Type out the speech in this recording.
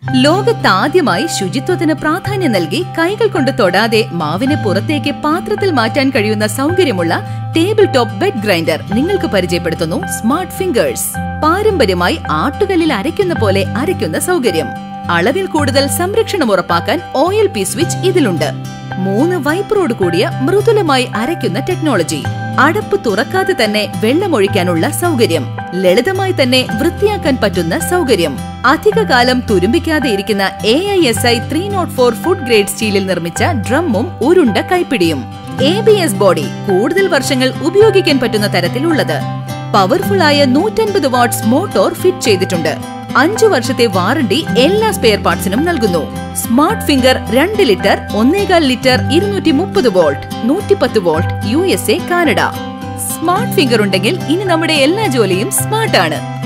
ലോകത്താദ്യമായി ശുചിത്വത്തിന് പ്രാധാന്യം നൽകി കൈകൾ കൊണ്ട് തൊടാതെ മാവിനെ പുറത്തേക്ക് പാത്രത്തിൽ മാറ്റാൻ കഴിയുന്ന സൗകര്യമുള്ള ടേബിൾ ടോപ്പ് ബെഡ് ഗ്രൈൻഡർ നിങ്ങൾക്ക് പരിചയപ്പെടുത്തുന്നു സ്മാർട്ട് ഫിംഗേഴ്സ് പാരമ്പര്യമായി ആട്ടുകല്ലിൽ അരയ്ക്കുന്ന പോലെ അരയ്ക്കുന്ന സൗകര്യം അളവിൽ കൂടുതൽ സംരക്ഷണം ഉറപ്പാക്കാൻ ഓയിൽ പി സ്വിച്ച് ഇതിലുണ്ട് മൂന്ന് വൈപ്പറോട് കൂടിയ മൃദുലമായി അരയ്ക്കുന്ന ടെക്നോളജി അടപ്പ് തുറക്കാതെ തന്നെ വെള്ളമൊഴിക്കാനുള്ള സൗകര്യം ലളിതമായി തന്നെ വൃത്തിയാക്കാൻ പറ്റുന്ന സൗകര്യം അധികകാലം തുരുമ്പിക്കാതെ ഇരിക്കുന്ന A I S I three nought four food grade സ്റ്റീലിൽ നിർമ്മിച്ച ഡ്രമ്മും ഉരുണ്ട കൈപ്പിടിയും എ ബി എസ് ബോഡി കൂടുതൽ വർഷങ്ങൾ ഉപയോഗിക്കാൻ പറ്റുന്ന തരത്തിലുള്ളത് പവർഫുൾ ആയ നൂറ്റൻപത് വാട്ട്സ് മോട്ടോർ ഫിറ്റ് ചെയ്തിട്ടുണ്ട് അഞ്ചു വർഷത്തെ വാറണ്ടി എല്ലാ സ്പെയർ പാർട്സിനും നൽകുന്നു സ്മാർട്ട് ഫിംഗർ രണ്ട് ലിറ്റർ ഒന്നേകാൽ ലിറ്റർ ഇരുന്നൂറ്റി മുപ്പത് വോൾട്ട് നൂറ്റിപ്പത്ത് volt U S A Canada smart finger ഉണ്ടെങ്കിൽ ഇനി നമ്മുടെ എല്ലാ ജോലിയും സ്മാർട്ട് ആണ്